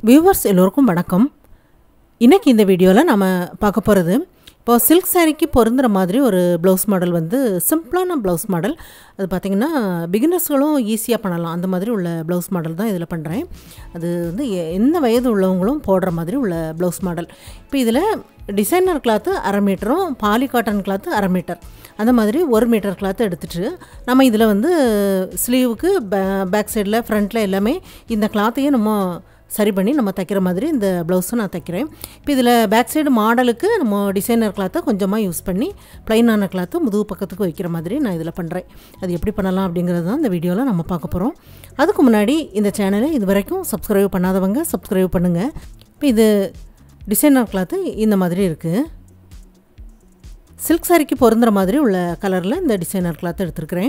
viewers எல்லோருக்கும் வணக்கம் இன்றைக்கி இந்த வீடியோவில் நம்ம பார்க்க போகிறது இப்போ சில்க் சாரீக்கு பொருந்துற மாதிரி ஒரு ப்ளவுஸ் மாடல் வந்து சிம்பிளான ப்ளவுஸ் மாடல் அது பார்த்திங்கன்னா பிகினர்ஸ்களும் ஈஸியாக பண்ணலாம் அந்த மாதிரி உள்ள ப்ளவுஸ் மாடல் தான் இதில் பண்ணுறேன் அது வந்து எ- எந்த வயது உள்ளவங்களும் போடுற மாதிரி உள்ள ப்ளவுஸ் மாடல் இப்போ இதில் டிசைனர் கிளாத்து அரை மீட்டரும் பாலி காட்டன் கிளாத்து அரை மீட்டர் அந்த மாதிரி ஒரு மீட்டர் கிளாத்து எடுத்துட்டு நம்ம இதில் வந்து ஸ்லீவுக்கு பேக் சைடில் ஃப்ரண்ட்டில் எல்லாமே இந்த கிளாத்தையும் நம்ம சரி பண்ணி நம்ம தைக்கிற மாதிரி இந்த ப்ளவுஸும் நான் தைக்கிறேன் இப்போ இதில் பேக் சைடு மாடலுக்கு நம்ம டிசைனர் கிளாத்தை கொஞ்சமாக யூஸ் பண்ணி ப்ளைனான கிளாத்து முதுகு பக்கத்துக்கு வைக்கிற மாதிரி நான் இதில் பண்ணுறேன் அது எப்படி பண்ணலாம் அப்படிங்கிறது தான் இந்த வீடியோவில் நம்ம பார்க்க போகிறோம் அதுக்கு முன்னாடி இந்த சேனலை இது வரைக்கும் சப்ஸ்கிரைப் பண்ணாதவங்க சப்ஸ்கிரைப் பண்ணுங்கள் இப்போ இது டிசைனர் கிளாத்து இந்த மாதிரி இருக்குது சில்க் சாரிக்கு பொருந்துற மாதிரி உள்ள கலரில் இந்த டிசைனர் கிளாத் எடுத்துருக்கிறேன்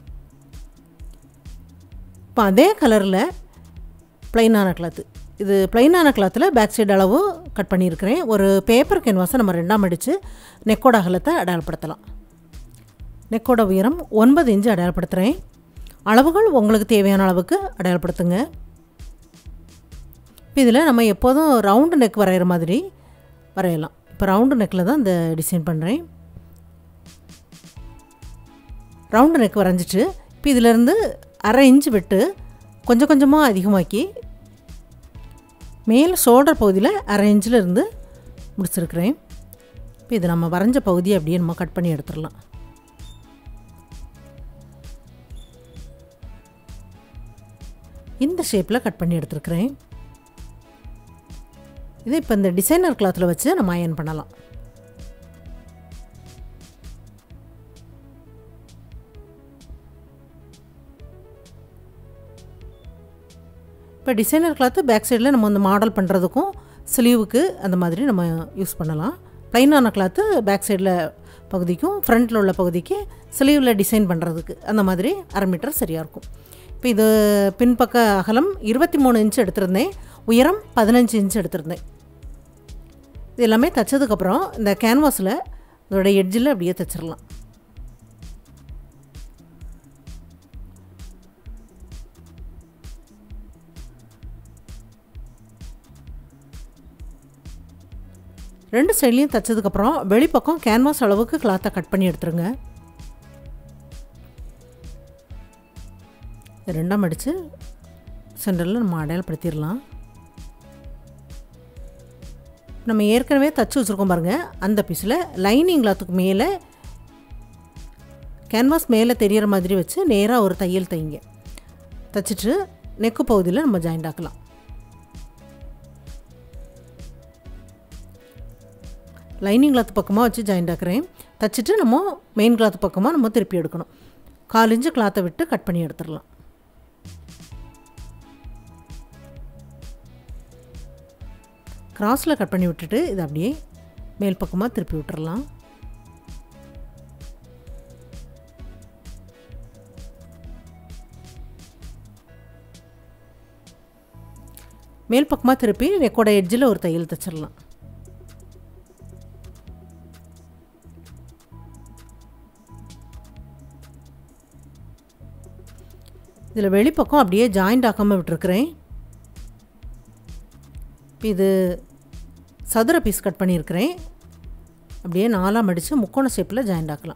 இப்போ அதே கலரில் ப்ளைனான கிளாத்து இது ப்ளைனான கிளாத்தில் பேக் சைடு அளவு கட் பண்ணியிருக்கிறேன் ஒரு பேப்பர் கேன்வாஸை நம்ம ரெண்டாம் அடித்து நெக்கோட அகலத்தை அடையாளப்படுத்தலாம் நெக்கோட உயரம் ஒன்பது இன்ச்சு அடையாளப்படுத்துகிறேன் அளவுகள் உங்களுக்கு தேவையான அளவுக்கு அடையாளப்படுத்துங்க இப்போ இதில் நம்ம எப்போதும் ரவுண்டு நெக் வரைகிற மாதிரி வரையலாம் இப்போ ரவுண்டு நெக்கில் தான் இந்த டிசைன் பண்ணுறேன் ரவுண்டு நெக் வரைஞ்சிட்டு இப்போ இதிலேருந்து அரை இன்ச்சு விட்டு கொஞ்சம் கொஞ்சமாக அதிகமாக்கி மேல் ஷோல்டர் பகுதியில் அரை இன்ச்சில் இருந்து முடிச்சிருக்கிறேன் இப்போ இது நம்ம வரைஞ்ச பகுதியை அப்படியே நம்ம கட் பண்ணி எடுத்துடலாம் இந்த ஷேப்பில் கட் பண்ணி எடுத்துருக்கிறேன் இது இப்போ இந்த டிசைனர் கிளாத்தில் வச்சு நம்ம அயன் பண்ணலாம் இப்போ டிசைனர் கிளாத்து பேக் சைடில் நம்ம வந்து மாடல் பண்ணுறதுக்கும் ஸ்லீவுக்கு அந்த மாதிரி நம்ம யூஸ் பண்ணலாம் ப்ளைனான கிளாத்து பேக் சைடில் பகுதிக்கும் ஃப்ரண்ட்டில் உள்ள பகுதிக்கு ஸ்லீவில் டிசைன் பண்ணுறதுக்கு அந்த மாதிரி அரை மீட்டர் சரியாக இருக்கும் இப்போ இது பின்பக்க அகலம் இருபத்தி மூணு இன்ச் எடுத்திருந்தேன் உயரம் பதினஞ்சு இன்ச் எடுத்திருந்தேன் இது எல்லாமே தைச்சதுக்கப்புறம் இந்த கேன்வாஸில் இதோட எட்ஜில் அப்படியே தைச்சிடலாம் ரெண்டு சைட்லேயும் தைச்சதுக்கப்புறம் வெளிப்பக்கம் கேன்வாஸ் அளவுக்கு கிளாத்தை கட் பண்ணி எடுத்துருங்க இது ரெண்டாம் அடித்து சென்டரில் நம்ம அடையாளப்படுத்திடலாம் நம்ம ஏற்கனவே தச்சு வச்சுருக்கோம் பாருங்கள் அந்த பீஸில் லைனிங் கிளாத்துக்கு மேலே கேன்வாஸ் மேலே தெரியற மாதிரி வச்சு நேராக ஒரு தையல் தைங்க தைச்சிட்டு நெக்கு பகுதியில் நம்ம ஜாயிண்ட் ஆக்கலாம் லைனிங் கிளாத் பக்கமாக வச்சு ஜாயிண்ட் ஆக்குறேன் தைச்சிட்டு நம்ம மெயின் கிளாத் பக்கமாக நம்ம திருப்பி எடுக்கணும் கால் இன்ச்சு கிளாத்தை விட்டு கட் பண்ணி எடுத்துடலாம் கிராஸில் கட் பண்ணி விட்டுட்டு இதை அப்படியே மேல் பக்கமாக திருப்பி விட்டுறலாம் மேல் பக்கமாக திருப்பி நெக்கோட எட்ஜில் ஒரு தையல் தைச்சிடலாம் இதில் வெளிப்பக்கம் அப்படியே ஜாயிண்ட் ஆக்காமல் விட்டுருக்குறேன் இப்போ இது சதுர பீஸ் கட் பண்ணியிருக்கிறேன் அப்படியே நாலாக மடித்து முக்கோண ஷேப்பில் ஜாயிண்ட் ஆக்கலாம்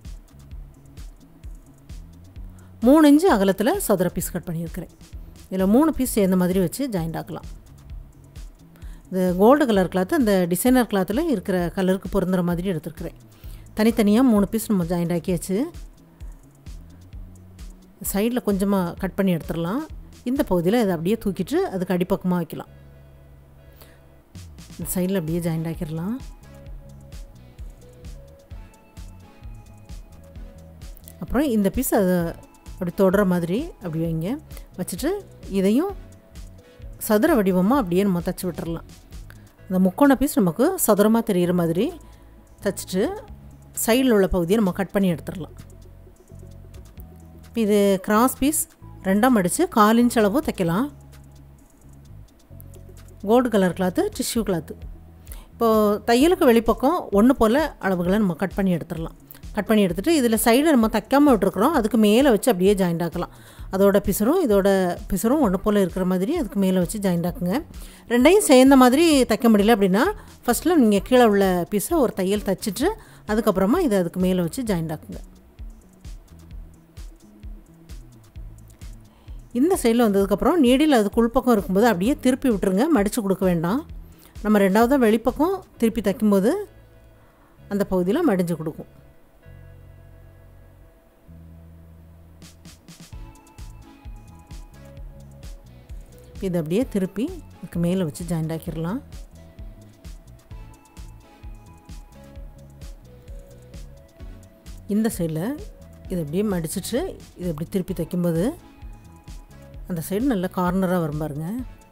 மூணு இன்ச்சு அகலத்தில் சதுர பீஸ் கட் பண்ணியிருக்கிறேன் இதில் மூணு பீஸ் சேர்ந்த மாதிரி வச்சு ஜாயிண்ட் ஆக்கலாம் இது கோல்டு கலர் கிளாத்து அந்த டிசைனர் கிளாத்தில் இருக்கிற கலருக்கு பொருந்துற மாதிரி எடுத்துருக்குறேன் தனித்தனியாக மூணு பீஸ் நம்ம ஜாயிண்ட் ஆக்கியாச்சு சைடில் கொஞ்சமாக கட் பண்ணி எடுத்துடலாம் இந்த பகுதியில் இதை அப்படியே தூக்கிட்டு அதுக்கு அடிப்பக்கமாக வைக்கலாம் இந்த சைடில் அப்படியே ஜாயிண்ட் ஆக்கிடலாம் அப்புறம் இந்த பீஸ் அதை அப்படி தொடுற மாதிரி அப்படி வைங்க வச்சுட்டு இதையும் சதுர வடிவமாக அப்படியே நம்ம தச்சு விட்டுறலாம் அந்த முக்கோண பீஸ் நமக்கு சதுரமாக தெரிகிற மாதிரி தச்சுட்டு சைடில் உள்ள பகுதியை நம்ம கட் பண்ணி எடுத்துடலாம் இது கிராஸ் பீஸ் ரெண்டாம் அடித்து கால் இன்ச் அளவு தைக்கலாம் gold colour cloth tissue cloth இப்போது தையலுக்கு வெளிப்பக்கம் ஒன்று போல் அளவுகளை நம்ம கட் பண்ணி எடுத்துடலாம் கட் பண்ணி எடுத்துகிட்டு இதில் சைடில் நம்ம தைக்காமல் விட்டுருக்குறோம் அதுக்கு மேலே வச்சு அப்படியே ஜாயிண்ட் ஆக்கலாம் அதோட பிசரும் இதோட பிசரும் ஒன்று போல் இருக்கிற மாதிரி அதுக்கு மேலே வச்சு ஜாயிண்ட் ஆக்குங்க ரெண்டையும் சேர்ந்த மாதிரி தைக்க முடியல அப்படின்னா ஃபஸ்ட்டில் நீங்கள் கீழே உள்ள பீஸை ஒரு தையல் தைச்சிட்டு அதுக்கப்புறமா இதை அதுக்கு மேலே வச்சு ஜாயிண்ட் ஆக்குங்க இந்த சைடில் வந்ததுக்கப்புறம் நீடில் அதுக்கு உள்பக்கம் இருக்கும்போது அப்படியே திருப்பி விட்டுருங்க மடித்து கொடுக்க வேண்டாம் நம்ம ரெண்டாவதாக வெளிப்பக்கம் திருப்பி தைக்கும்போது அந்த பகுதியில் மடிஞ்சு கொடுக்கும் இதை அப்படியே திருப்பி இதுக்கு மேலே வச்சு ஜாயிண்ட் ஆக்கிடலாம் இந்த சைடில் இதை அப்படியே மடிச்சிட்டு இதை அப்படி திருப்பி தைக்கும்போது அந்த சைடு நல்ல கார்னராக வரும் பாருங்க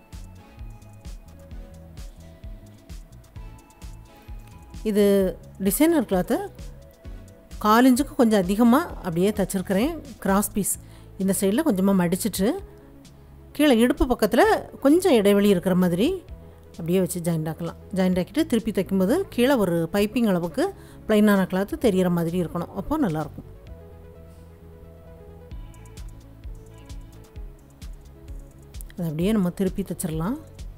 இது டிசைனர் கிளாத்தை காலிஞ்சுக்கு கொஞ்சம் அதிகமாக அப்படியே தைச்சிருக்கிறேன் கிராஸ் பீஸ் இந்த சைடில் கொஞ்சமாக மடிச்சிட்டு கீழே இடுப்பு பக்கத்தில் கொஞ்சம் இடைவெளி இருக்கிற மாதிரி அப்படியே வச்சு ஜாயிண்ட் ஆக்கலாம் ஜாயிண்ட் ஆக்கிட்டு திருப்பி தைக்கும்போது கீழே ஒரு பைப்பிங் அளவுக்கு ப்ளைனான கிளாத்து தெரிகிற மாதிரி இருக்கணும் அப்போது நல்லாயிருக்கும் அதை அப்படியே நம்ம திருப்பி தைச்சிடலாம்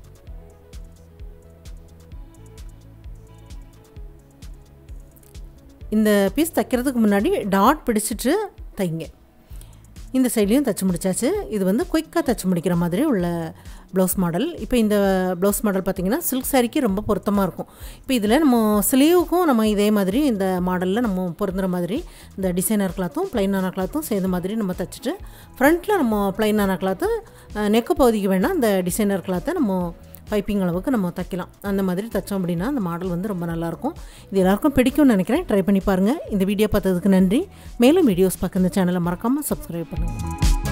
இந்த பீஸ் தைக்கிறதுக்கு முன்னாடி டாட் பிடிச்சிட்டு தைங்க இந்த சைட்லேயும் தைச்சி முடிச்சாச்சு இது வந்து குயிக்காக தைச்சி முடிக்கிற மாதிரி உள்ள ப்ளவுஸ் மாடல் இப்போ இந்த ப்ளவுஸ் மாடல் பார்த்திங்கன்னா சில்க் சாரிக்கு ரொம்ப பொருத்தமாக இருக்கும் இப்போ இதில் நம்ம ஸ்லீவுக்கும் நம்ம இதே மாதிரி இந்த மாடலில் நம்ம பொருந்துற மாதிரி இந்த டிசைனர் கிளாத்தும் ப்ளைனான கிளாத்தும் சேர்ந்த மாதிரி நம்ம தைச்சிட்டு ஃப்ரண்ட்டில் நம்ம ப்ளைனான கிளாத்து நெக்கு பகுதிக்கு வேணால் இந்த டிசைனர் கிளாத்தை நம்ம பைப்பிங் அளவுக்கு நம்ம தைக்கலாம் அந்த மாதிரி தைச்சோம் அப்படின்னா அந்த மாடல் வந்து ரொம்ப நல்லாயிருக்கும் இது எல்லாருக்கும் பிடிக்கும்னு நினைக்கிறேன் ட்ரை பண்ணி பாருங்கள் இந்த வீடியோ பார்த்ததுக்கு நன்றி மேலும் வீடியோஸ் பார்க்க இந்த சேனலை மறக்காமல் சப்ஸ்கிரைப் பண்ணுங்கள்